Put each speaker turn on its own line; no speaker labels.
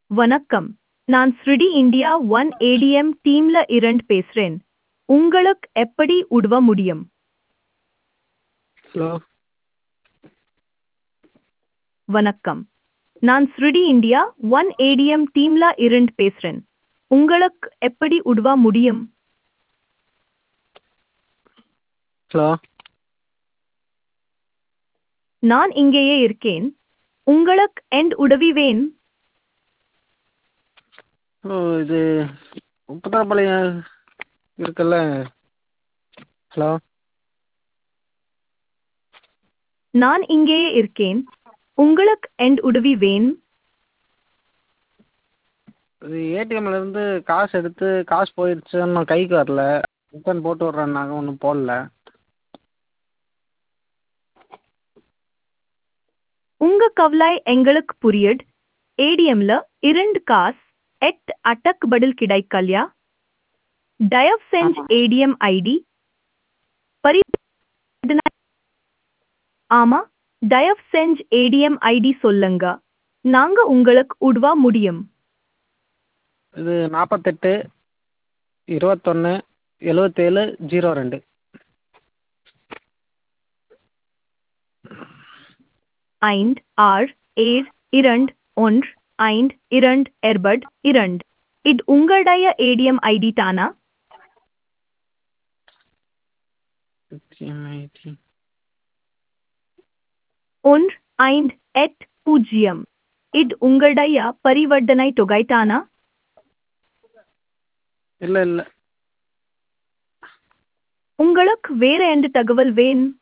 வணக்கம் நான் ஸ்ருடி இந்தியா ஒன் ஏடிஎம் டீம்ல இரண்டு பேசுறேன் உங்களுக்கு எப்படி உதவ முடியும்
ஹலோ
வணக்கம் நான் ஸ்ருடி இந்தியா ஒன் ஏடிஎம் டீம்ல இரண்டு பேசுறேன் உங்களுக்கு எப்படி உதவ முடியும்
ஹலோ
நான் இங்கேயே இருக்கேன் உங்களுக்கு எண்ட் உதவி வேணும்
ஓ இது முப்பத்தாறுபாளையம் இருக்குல்ல ஹலோ
நான் இங்கேயே இருக்கேன் உங்களுக்கு எண்ட் உதவி வேணும்
இது ஏடிஎம்ல இருந்து காசு எடுத்து காசு போயிடுச்சு இன்னும் கைக்கு வரல ரிட்டர்ன் போட்டு விட்றேன்னாங்க ஒன்றும் போடல
உங்க கவலை எங்களுக்கு புரியுது ஏடிஎம்ல இரண்டு காசு எட் அட்டக் பதில் கிடைக்கலையா தயவு செஞ்சு ஏடிஎம் ஐடி பரி ஆமா தயவு செஞ்சு ஏடிஎம் ஐடி சொல்லுங்க நாங்க உங்களுக்கு உதவ முடியும்
இது நாற்பத்தெட்டு இருபத்தொன்று எழுவத்தேழு ஜீரோ ரெண்டு
ஐந்து ஆறு ஏழு இரண்டு ஒன்று ஐந்து இரண்டு எர்பட் இரண்டு இது உங்களுடைய ஏடிஎம் ஐடி தானா
ஏடிஎம் ஐடி
ஒன்று ஐந்து எட் பூஜ்ஜியம் இது உங்களுடைய பரிவர்த்தனை தொகை தானா
இல்லை இல்லை
உங்களுக்கு வேற எந்த தகவல் வேணும்